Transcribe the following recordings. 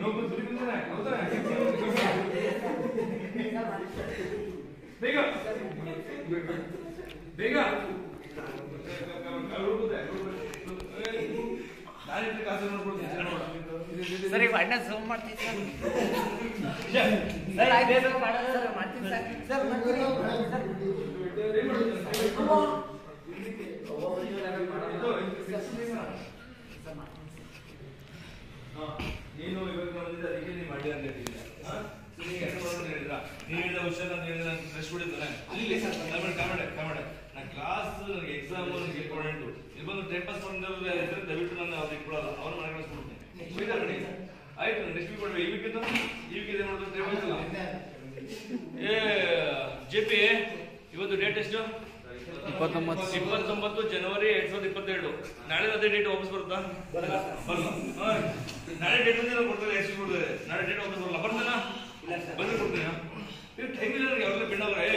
ಬೇಗ ಬೇಗ ನಾನು ಕಾಸು ನೋಡ್ಕೊಳ್ತೀನಿ ಸರ್ ಈಗ ಅಣ್ಣ zoom ಮಾಡ್ತೀನಿ ಸರ್. ಸರ್ ಆಯ್ತು ಬೇಗ ಮಾಡೋದು ಸರ್ ಮಾಡ್ತೀನಿ ಸರ್ ಸರ್ ಮಾಡ್ತೀನಿ ಸರ್ ನೀನು ಇವಾಗ ಬಂದಿದ್ದ ಅದಕ್ಕೆ ನೀನು ಮಾಡಿ ಅಂತ ಹೇಳಿದ್ದೆ ನೀನು ಕೆಲಸ ಮಾಡೋದು ಹೇಳಿದ್ರ ನೀನು ಹೇಳಿದ ಹುಷಾರ್ ಅಂತ ಹೇಳಿದ್ರೆ ನಾನು ಫ್ರೆಶ್ ಬಿಡಿದ್ದಾನೆ ಇಲ್ಲಿ ಕಾಮಡೆ ಕಾಮಡೆ ಕಾಮಡೆ ನಾನು ಕ್ಲಾಸ್ ನನಗೆ ಎಕ್ಸಾಮ್ ನನಗೆ ಇಂಪಾರ್ಟೆಂಟು ಇಲ್ಲಿ ಬಂದು ಟೈಮ್ ಪಾಸ್ ಮಾಡಿದ್ರೆ ದಯವಿಟ್ಟು ನಾನು ಅವ್ರು ಇಟ್ಕೊಳ್ಳಲ್ಲ ಅವ್ರ ಮನೆ ಕಳಿಸ್ಕೊಡ್ತೀನಿ ಹೋಯ್ತಾ ಕಣಿ ಆಯ್ತು ನೆಕ್ಸ್ಟ್ ವೀಕ್ ಕೊಡ್ಬೇಕು ಈ ವೀಕ್ ಇದ್ದು ಈ ವೀಕ್ ಇದೆ ಮಾಡೋದು ಟೈಮ್ ಆಯ್ತಲ್ಲ ಏ ಜೆ ಪಿ ಇವತ್ತು ಡೇಟ್ ಎಷ್ಟು ಇಪ್ಪತ್ತೊಂಬತ್ತು ಇಪ್ಪತ್ತೊಂಬತ್ತು ಜನವರಿ ಎರಡ್ ಸಾವಿರದ ಇಪ್ಪತ್ತೆರಡು ನಾಳೆ ಅದೇ ಡೇಟ್ ವಾಪಸ್ ಬರುತ್ತಾ ಬರಲ್ಲ ಹಾ. ನಾಳೆ ಡೇಟ್ ಬಂದ್ರೆ ನಾವು ಕೊಡ್ತಾರೆ ಎಷ್ಟು ಕೊಡ್ತಾರೆ ನಾಳೆ ಡೇಟ್ ವಾಪಸ್ ಬರಲ್ಲ ಬರ್ತಾನ ಬಂದ್ರೆ ಕೊಡ್ತೀನಿ ಇದು ಟೈಮ್ ಇಲ್ಲ ನನಗೆ ಅವ್ರನ್ನ ಬಿಡಲ್ಲ ಏ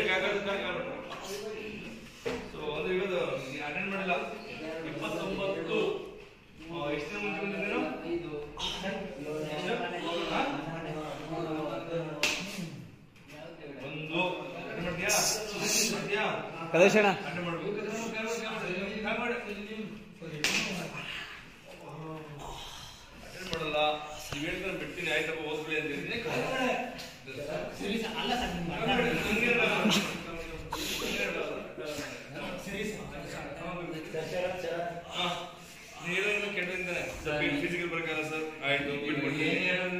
ಸೊ ಅದು ಇವತ್ತು ಅಟೆಂಡ್ ಮಾಡಿಲ್ಲ ಇಪ್ಪತ್ತೊಂಬತ್ತು ಆ, ಎಷ್ಟು ದಿನ ಮುಂಚೆ ಬಂದಿದ್ದೀನೋ ಎಷ್ಟು? ಹಾ? ಒಂದು attend ಮಾಡ್ತೀಯಾ ಮಾಡ್ತೀಯಾ ಕದೇಶಣ್ಣ ಅಟೆಂಡ್ ಮಾಡ್ಬೇಕು ಅಟೆಂಡ್ ಮಾಡಲ್ಲ ನೀವು ಹೇಳ್ಕೊಂಡು ಬಿಡ್ತೀನಿ ಆಯ್ತಪ್ಪ ಓದ್ಬಿಡಿ ಅಂತ ಹೇಳ್ತೀನಿ ನೀರೇನು ಕೆಟ್ಟಿದ್ದಾನೆ ಫಿಸಿಕಲ್ ಪ್ರಕಾರ ಸರ್ ಆಯ್ತು ಬಿಟ್ಬಿಡಿ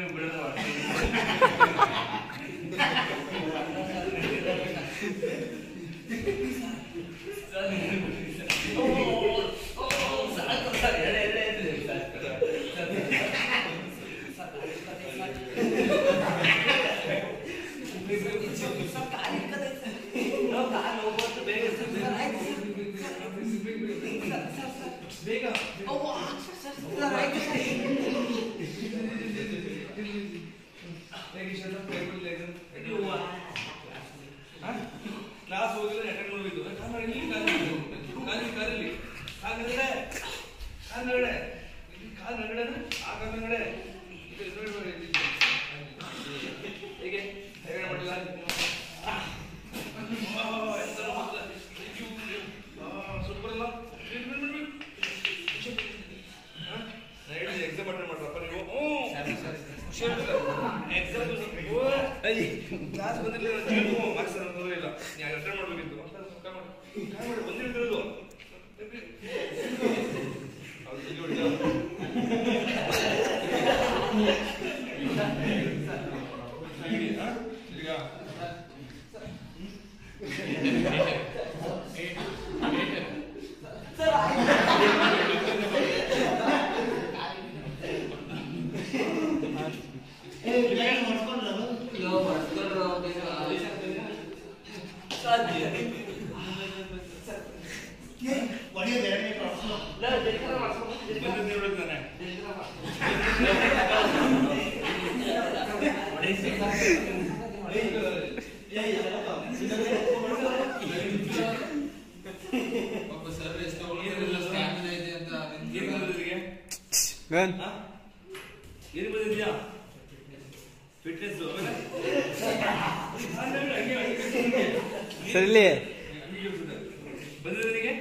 ಬೇಗ ಕ್ಲಾಸ್ ಹೋಗಿದ್ರೆ ಅಟೆಂಡ್ ಮಾಡಬೇಕು ಇಲ್ಲಿ ಕಾಲಿ ಕಾಲಲ್ಲಿ ಕಾಲ್ ನಗಡೆ ಕಾಲ್ ನಗಡೆ ಇಲ್ಲಿ ಕಾಲ್ ನಗಡೆ ಆ ಕಾಲ್ ನಗಡೆ ಇದು ನೋಡಿ ನೋಡಿ ಇಲ್ಲಿ. ಹೇಗೆ ಹೇಗೆ ಮಾಡಿಲ್ಲ ಸೂಪರ್ ಅಲ್ಲ ಎಕ್ಸಾಮ್ ಅಟೆಂಡ್ ಮಾಡ್ರಪ್ಪ ನೀವು ಎಕ್ಸಾಮ್ ಕ್ಲಾಸ್ ಬಂದಿಲ್ಲ ಮಾರ್ಕ್ಸ್ ಅನ್ನೋದು ಇಲ್ಲ ನೀವು ಅಟೆಂಡ್ ಮಾಡಬೇಕಿತ್ತು ಬಂದಿರೋದು ಈಗ ಬಂದಿದ್ದು ನೋಡಿದ್ದಾನೆ ಏನು ಬಂದಿದ್ದೀಗೆ ಗನ್ ಏನು ಬಂದಿದ್ಯಾ ಫಿಟ್ನೆಸ್ ಸರ್ ಇಲ್ಲಿ ಬಂದಿದೆ ನಿನಗೆ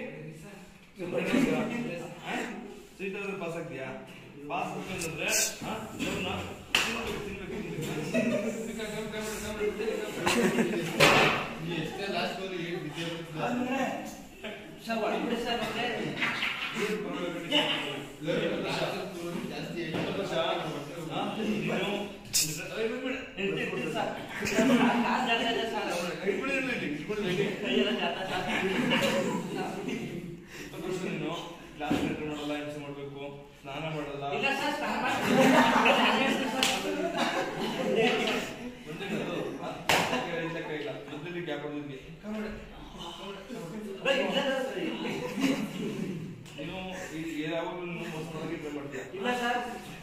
ಸೀಟ್ ಆದ್ರೆ ಪಾಸ್ ಆಗ್ತೀಯಾ ಪಾಸ್ ಬೇಕಂತಂದ್ರೆ ಹಾ? ನೋಡ್ನಾ? ತಿನ್ಬೇಕು, ತಿನ್ಬೇಕು, ತಿನ್ಬೇಕು. ಆದ್ಮೇಲೆ ಸರ್ ಹೊಡಿಬಿಡಿ ಸರ್ ಮತ್ತೆ ಏನು ಪರವಾಗಿಲ್ಲ. ಹಾ? ನೀನು ಏ, ಬಿಡು, ಬಿಡು. ನಿಂತು ಬಿಡಿ ಸರ್ ಕಾಸ್ ಜಾಗ ಇದೆ ಸರ್ ಕೈ ಬಿಡು ಇಲ್ಲಿ, ಇಟ್ಬಿಡು ಇಲ್ಲಿ. ಕೈಯೆಲ್ಲ ಜಾಗ ಸರ್ ಇಪ್ಪತ್ತು ವರ್ಷ ನೀನು ಕ್ಲಾಸ್ ಕರ್ಕೊಂಡು ಮಾಡಲ್ಲ ಹಿಂಸೆ ಮಾಡ್ಬೇಕು ಸ್ನಾನ ಮಾಡಲ್ಲ ಇಲ್ಲ ಸರ್ ಸ್ನಾನ ಮಾಡಿ ಮುಂದೆ ಅದು, ಹಾ? ಇಲ್ಲ ಕೈ ಇಲ್ಲ ಮೊದಲು ಗ್ಯಾಪ್ ಹೊಡೆದಿದ್ವಿ ನೀನು ಈ- ಯಾವಾಗ್ಲೂ ನೀನು ಮೋಸ ಮಾಡೋಕೆ ಟ್ರೈ ಮಾಡ್ತೀಯ ಇಲ್ಲ ಸರ್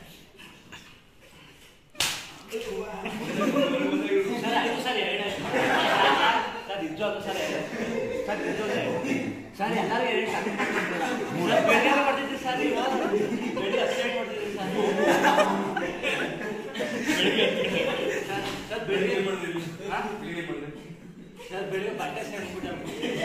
ಸರ್ ಆಯ್ತು ಸರ್ ಎರಡು ಸರ್ ನಿಜವಾಗ್ಲೂ ಸರ್ ಎರಡು ಸರ್ ನಿಜವಾಗ್ಲೂ ಸರ್ ಎಲ್ಲರೂ ಎರಡು ಸರ್ ಮೂರು ಬೆಳಿಗ್ಗೆ ಮಾಡ್ತಿದ್ರಿ ಸರ್ ನೀವು ಬೆಳಿಗ್ಗೆ ಅಪ್ಡೇಟ್ ಮಾಡ್ತಿದ್ರಿ ಸರ್ ಸರ್ ಬೆಳಿಗ್ಗೆ ಬೆಳಿಗ್ಗೆ ಮಾಡಿದ್ರಿ ಹಾ? ಬೆಳಿಗ್ಗೆ ಮಾಡಿದ್ರಿ ಸರ್ ಬೆಳಿಗ್ಗೆ ಬಟ್ಟೆ ಸೆಣ್ಬಿಟ್ಟು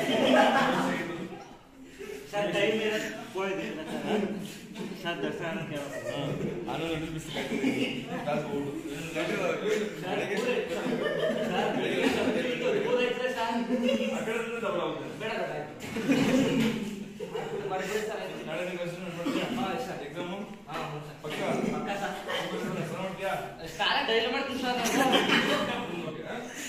ಸರ್ ಟೈಮ್ ಇರೋದು ಹೋಳಿದಿಲ್ಲ ಸರ್ ಸರ್ ದಸರಾ ಅಂತ ಕೇಳ್ಬೇಕು. ಹನ್ನೊಂದು ಗಂಟೆ ಬಿಸಿ ಕ್ಲಾಸ್ ಹೋಗ್ಬಿಡು ಸರ್ ಪೂರ ಇತ್ತು. ಸರ್ ಬೆಳಿಗ್ಗೆ ಸ್ವಲ್ಪ ಇತ್ತು, ಪೂರ ಇದ್ರೆ ಸರ್ ಆ ಕಡೆ ಡಬಲ್ ಆಗುತ್ತೆ ಬೇಡ ಬೇಡ ಆಯ್ತು. ಬರ್ಬಿಡಿ ಸರ್ ಆಯ್ತು. ನಾಳೆ ನಿಂಗೆ ಹೆಸರು ನೋಡ್ತೀಯಾ ಹಾ, ಸರ್. ಎಕ್ಸಾಮು ಹಾ, ಹೌದು ಸರ್. ಪಕ್ಕ ಪಕ್ಕ ಸರ್. ಹೆಸರು ನೋಡ್ತೀಯಾ ಸ್ನಾನ ಡೈಲಿ ಮಾಡ್ತೀನಿ ಸರ್ ನಾನು. ಓಕೆ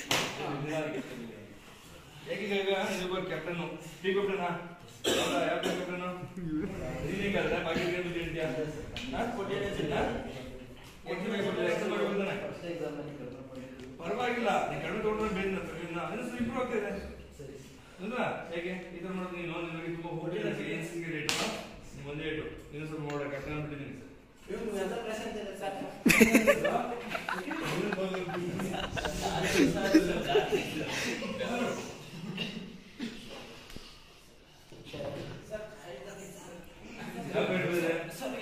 ಹೇಗೆ ಈಗ ನೀವು ಕ್ಯಾಪ್ಟನ್ ಟೀ ಕ್ಯಾಪ್ಟನ್ ಯಾವ ಕ್ಯಾಪ್ಟನ್ ನೀನು ಹಿಂಗಲ್ಲ ಬಾಕಿ ಏನು ಬುದ್ಧಿ ಹೇಳ್ತೀಯಾ ಪರವಾಗಿಲ್ಲ ನೀನು ಕಡಿಮೆ ತಗೊಂಡ್ರೆ ಬೇರೆ ಅದನ್ನು ಇಂಪ್ರೂವ್ ಆಗ್ತಾ ಇದೆ ಅಲ್ವಾ ಹೇಗೆ ಈ ಥರ ಮಾಡೋದು ನೀನು ನಿಮಗೆ ತುಂಬ ಹೋಟೆಲ್ ಏನು ಸಿಂಗಿ ರೇಟು ನಿಮ್ಮ ಒಂದೇ ರೇಟು ನೀನು ಸ್ವಲ್ಪ ನೋಡ ಕ್ಯಾಪ್ಟನ್ ಬಿಟ್ಟಿದ್ದೀನಿ ಯಾವ ರೇಟ್ ಇದೆ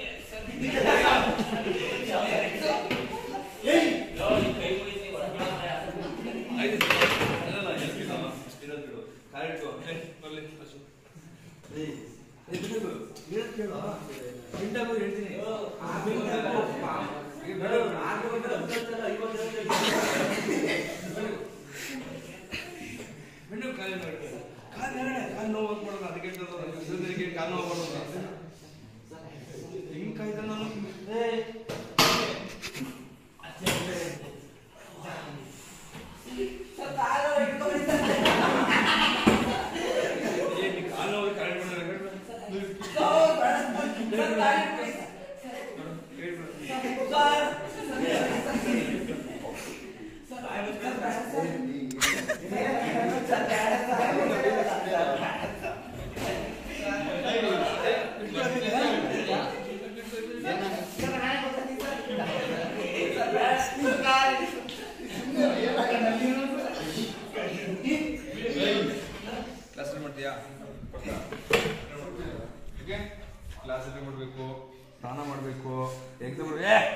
ಆಯ್ತು ಅಲ್ಲಲ್ಲ ಎಷ್ಟು ಇಲ್ಲಮ್ಮ ಇರೋದು ಬಿಡು ಕರೆಕ್ಟ್ ಬರಲಿ ಅಷ್ಟು ಮಿಂಟಾಗು ಹೇಳ್ತೀನಿ ಈಗ ಬೇಡ ಮಿಂಟು ಕಾಲಿ ಮಾಡ್ತಾರೆ ಕಾಲು ಎರಡೆ ಕಾಲು ನೋವು ಆಗ್ಬಾರ್ದು ಅದಕ್ಕೆ ಹೇಳ್ತಾರೆ ಕಾಲು ನೋವು ಆಗ್ಬಾರ್ದು ಹಿಂಗ್ ಕಾಯ್ದ ನಾನು ಏನ್ ಕಾಲು ನೋವು ಕಾಲು ಕ್ಲಾಸ್ ಮಾಡ್ತೀಯಾ ಓಕೆ ಕ್ಲಾಸ್ ಅಟೆಂಡ್ ಮಾಡಬೇಕು ಸ್ನಾನ ಮಾಡಬೇಕು ಎಕ್ಸಾಮ್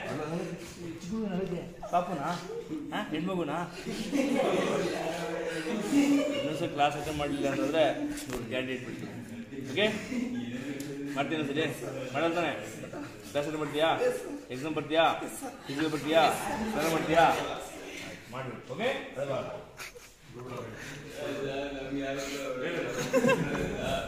ಪಾಪುನಾ ಹಾಂ ಹೆಣ್ಮಗುನಾ ಇನ್ನೊಂದ್ಸಲ ಕ್ಲಾಸ್ ಅಟೆಂಡ್ ಮಾಡಲಿಲ್ಲ ಅಂತಂದರೆ ನೋಡಿ ಕ್ಯಾಂಡಿಡೇಟ್ ಬಿಡ್ತೀನಿ ಓಕೆ ಮಾಡ್ತೀನಿ ಸರಿ ಮಾಡಲ್ಲ ತಾನೆ ಕ್ಲಾಸ್ ಅಟೆಂಡ್ ಮಾಡ್ತೀಯಾ ಎಕ್ಸಾಮ್ ಬರ್ತೀಯಾ ಫಿಸಿಕಲ್ ಬರ್ತೀಯಾ ಸ್ನಾನ ಮಾಡ್ತೀಯಾ ಮಾಡಬೇಕು ಓಕೆ